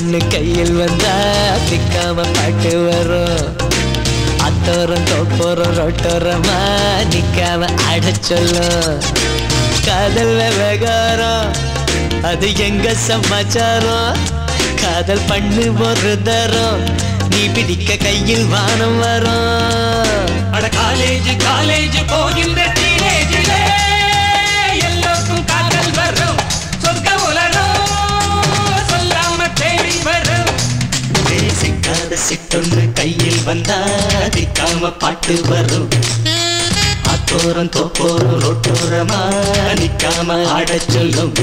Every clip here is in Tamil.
சிட்டொன்னு கையில் வந்தா திக்காம பாட்டு வரும் அத்தோரம் தோப்போரம் ரொட்டோரமா நிக்காம ஆட சொல்லும் காதல் விவகாரம் அது எங்க சமாச்சாரம் காதல் பண்ணு ஒரு தரம் நீ பிடிக்க கையில் வானம் வரும் அட காலேஜ் காலேஜ் போகின்ற டீனேஜிலே எல்லோருக்கும் காதல் வரும் சொர்க்க உலகம் சொல்லாம தேடி வரும் சிக்காத சிட்டொன்று கையில் வந்தா திக்காம பாட்டு வரும் அத்தோரம் தோப்போரம் ரொட்டோரமா நிக்காம ஆடச் சொல்லும்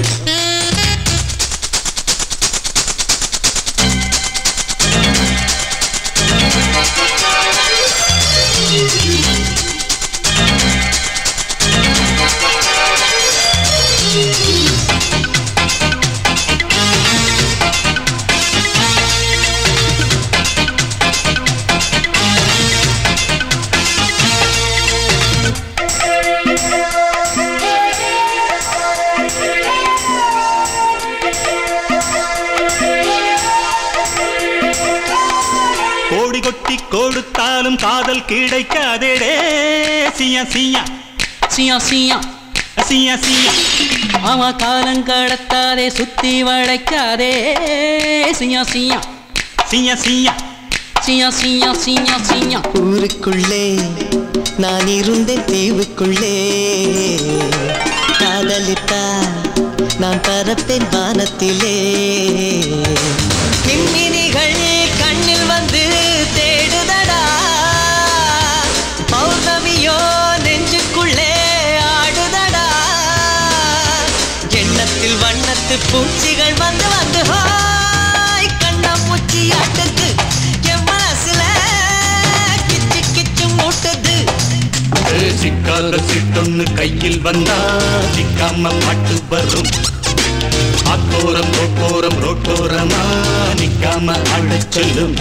கோடி கொட்டி கொடுத்தாலும் காதல் கிடைக்காதேடே சியா சியா சியா சியா சியா சியா ஆமா காலம் கடத்தாதே சுத்தி வளைக்காதே சியா சியா சியா சியா சியா சியா சியா சியா ஊருக்குள்ளே நான் இருந்தேன் தீவுக்குள்ளே காதலித்தா நான் பரப்பேன் வானத்திலே மின்மினிகள் கண்ணில் வந்து தேடுதடா பௌர்ணமியோ நெஞ்சுக்குள்ளே ஆடுதடா எண்ணத்தில் வண்ணத்து பூச்சிகள் வந்து வந்து ஹாய் கண்ணாமூச்சி ஆட்டுது என் மனசுல கிச்சு கிச்சு மூட்டுது சிக்காத சிட்டொன்னு கையில் வந்தா சிக்காம பாட்டு வரும் அக்கோரம் ரோட்டோரம் ரோட்டோரமா நிக்காம ஆடச் சொல்லும்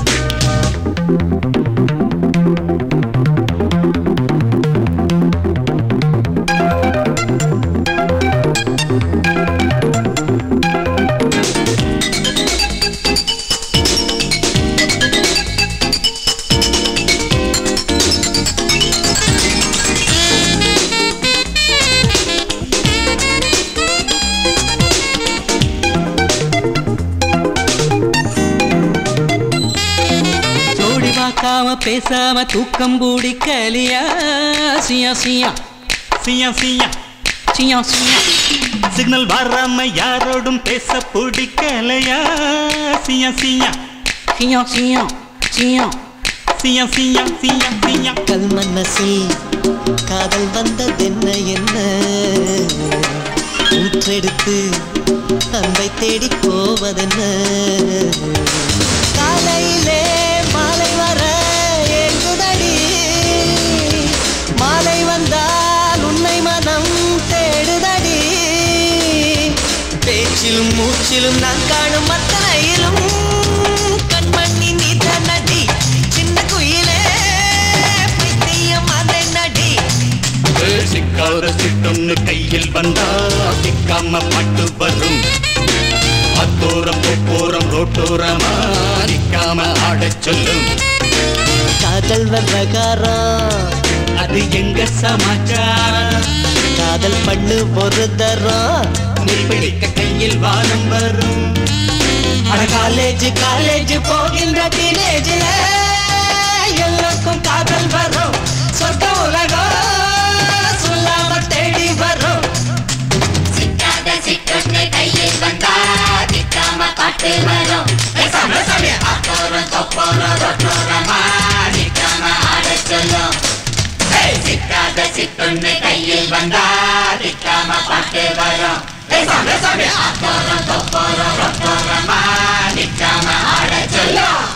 ஜோடி பார்க்காம பேசாம தூக்கம் பிடிக்கலியா சியா சியா சியா சியா சியா சியா சிக்னல் வராம யாரோடும் பேச பிடிக்கலையா சியா சியா சியா சியா சியா சியா சியா சியா சியா கல் மனசில் காதல் வந்ததென்ன என்ன ஊற்றெடுத்து அன்பை தேடி போவதென்ன காலையிலே மாலை வர ஏங்குதடி மாலை வந்தால் உன்னை மனம் தேடுதடி பேச்சிலும் மூச்சிலும் நான் காணும் அத்தனையிலும் கண்மணி நீ நடி சின்ன குயிலே பைத்தியம் அதை நடி சிக்காத சிட்டொன்னு கையில் வந்தா சிக்காம பாட்டு வரும் அத்தோரம் போரம் ரோட்டோரமா நிக்காம ஆடச் சொல்லும் காதல் விவகாரம் அது எங்க சமாச்சாரம் காதல் பண்ணு ஒரு தரம் நீ பிடிக்க கையில் வானம் வரும் அட காலேஜ் காலேஜ் போகின்ற டீனேஜில் எல்லாருக்கும் காதல் வரும் சொர்க்க உலகம் சொல்லாம தேடி வரும் சிக்காத சிக்கொண்டு கையில் வந்தா திக்காம பாட்டு வரும் அப்போரம் தொப்போரம் ரொட்டோரமா நிக்காம ஆடச் சொல்லும் சிக்காத சிக்கொண்டு கையில் வந்தா திக்காம பாட்டு வரும் அப்போரம் தொப்போரம் ரொட்டோரமா நிக்காம ஆடச் சொல்லும்